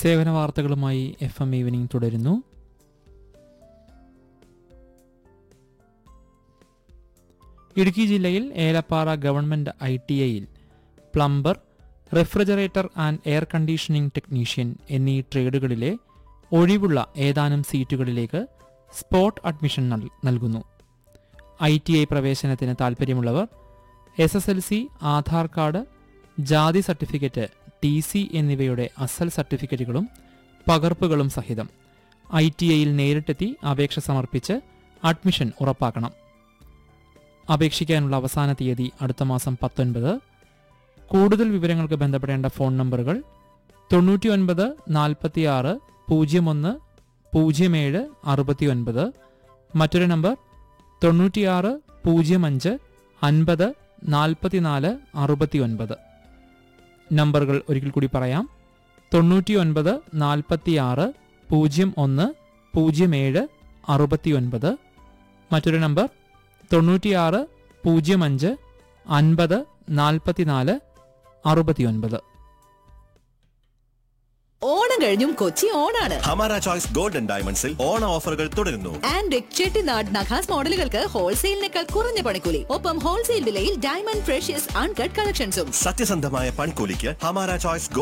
സേവന വാർത്തകളുമായി F M evening തുടരുന്നു ഇടുക്കി ജില്ലയിൽ ഏലപ്പാറ ഗവൺമെന്റ് ഐ ടി ഐയിൽ plumber refrigerator and air conditioning technician എന്നീ ട്രേഡുകളിലെ ഒഴിവുള്ള ഏതാനും സീറ്റുകളിലേക്ക് സ്പോട്ട് അഡ്മിഷൻ നൽ- നൽകുന്നു ഐ ടി ഐ പ്രവേശനത്തിന് താൽപ്പര്യമുള്ളവർ S S L C Aadhaar card ജാതി സർട്ടിഫിക്കറ്റ് ടി സി എന്നിവയുടെ അസൽ സർട്ടിഫിക്കറ്റുകളും പകർപ്പുകളും സഹിതം ഐ ടി ഐയിൽ നേരിട്ടെത്തി അപേക്ഷ സമർപ്പിച്ച് അഡ്മിഷൻ ഉറപ്പാക്കണം അപേക്ഷിക്കാനുള്ള അവസാന തീയതി അടുത്ത മാസം പത്തൊൻപത് കൂടുതൽ വിവരങ്ങൾക്ക് ബന്ധപ്പെടേണ്ട ഫോൺ നമ്പറുകൾ തൊണ്ണൂറ്റി ഒൻപത് നാൽപ്പത്തി ആറ് പൂജ്യം ഒന്ന് പൂജ്യം ഏഴ് അറുപത്തി ഒൻപത് മറ്റൊരു നമ്പർ തൊണ്ണൂറ്റിയാറ് പൂജ്യം അഞ്ച് അൻപത് നാൽപ്പത്തിനാല് അറുപത്തി ഒൻപത് നമ്പറുകൾ ഒരിക്കൽ കൂടി പറയാം തൊണ്ണൂറ്റി ഒൻപത് നാൽപ്പത്തി ആറ് പൂജ്യം ഒന്ന് പൂജ്യം ഏഴ് അറുപത്തി ഒൻപത് മറ്റൊരു നമ്പർ തൊണ്ണൂറ്റിയാറ് പൂജ്യം അഞ്ച് അൻപത് നാൽപ്പത്തിനാല് അറുപത്തി ഒൻപത് ഓണം കഴിഞ്ഞും കൊച്ചി ഓണാണ് ഹമാര ചോയ്സ് ഗോൾഡൻ ഡയമണ്ട്സിൽ ഓണ ഓഫറുകൾ തുടരുന്നു ആൻഡ് ചെട്ടിനാട് നഖാസ് മോഡലുകൾക്ക് ഹോൾസെയിലിനേക്കാൾ കുറഞ്ഞ പണിക്കൂലി ഒപ്പം ഹോൾസെയിൽ വിലയിൽ ഡയമണ്ട് ഫ്രഷ്യസ് അൺകട്ട് കളക്ഷൻസും സത്യസന്ധമായ പണിക്കൂലിക്ക് ഹമാര ചോയ്സ്